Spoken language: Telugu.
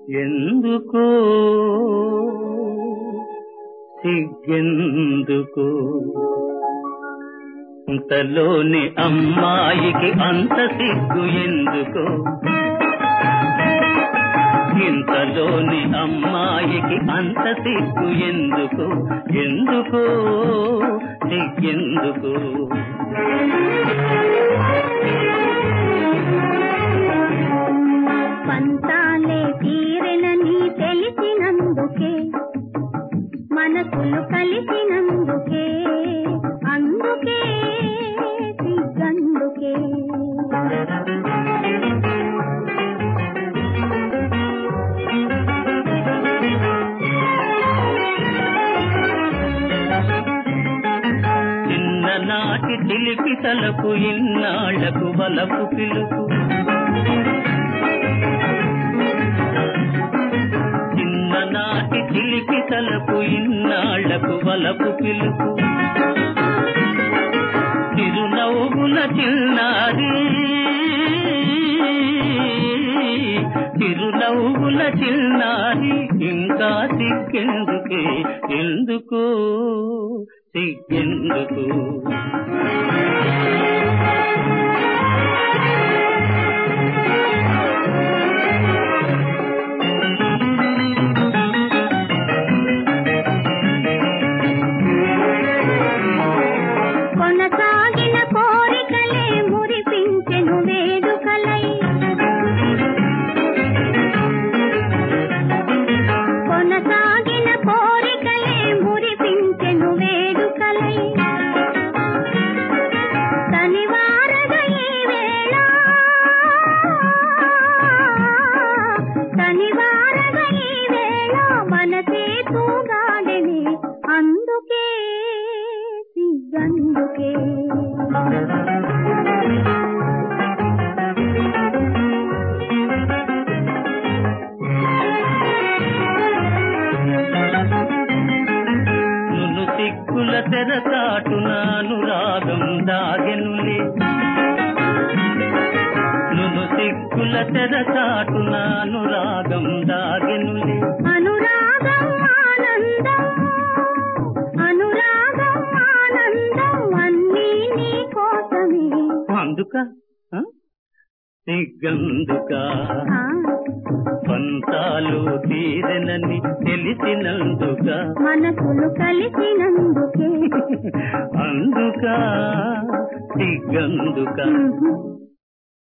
ఎందుకో సిగ్గెందుకు ఇంతలోని అమ్మాయికి అంత సిగ్గు ఎందుకు ఇంతలోని అమ్మాయికి అంత సిగ్గు ఎందుకు ఎందుకు సిగ్గెందుకు పంతాలే తీరెనని తెలిసినందుకే మనసులు కలిసినందుకే అందుకే సిగ్గందుకే చిన్ననాటి చిలిపి తలకు ఇన్నాళ్లకు బలపు పిలుపు చిన్ననాటి చిలిపి తలకు ఇన్నాళ్లకు బలపు పిలుపు చిరునవ్వుల చిన్నారి చిరునవ్వుల చిన్నారి ఇంకా సిగ్గెందుకే ఎందుకు సిగ్గెందుకు కొనసాగిన కోరికలే మురిపించెను వేడుకలై కొనసాగిన కోరికలే మురిపించెను వేడుకలై తనివారగ ఈ వేళ తనివారగ ఈ వేళ మనసే తూగాడని అందుకే సిగ్గందుకే నును సిగ్గుల తెరచాటునాను రాగం దాగెనులే నును సిగ్గుల తెరచాటునాను రాగం దాగెనులే అనురాగం ఆనందం అనురాగం ఆనందం అన్నీ నీ కోసమే అందుక ఆ? సిగ్గందుక ఆ, పంతాలు తీరనని తెలిసినందుక మనసులు కలిసినందుకే అందుక సిగ్గందుక ఉహు.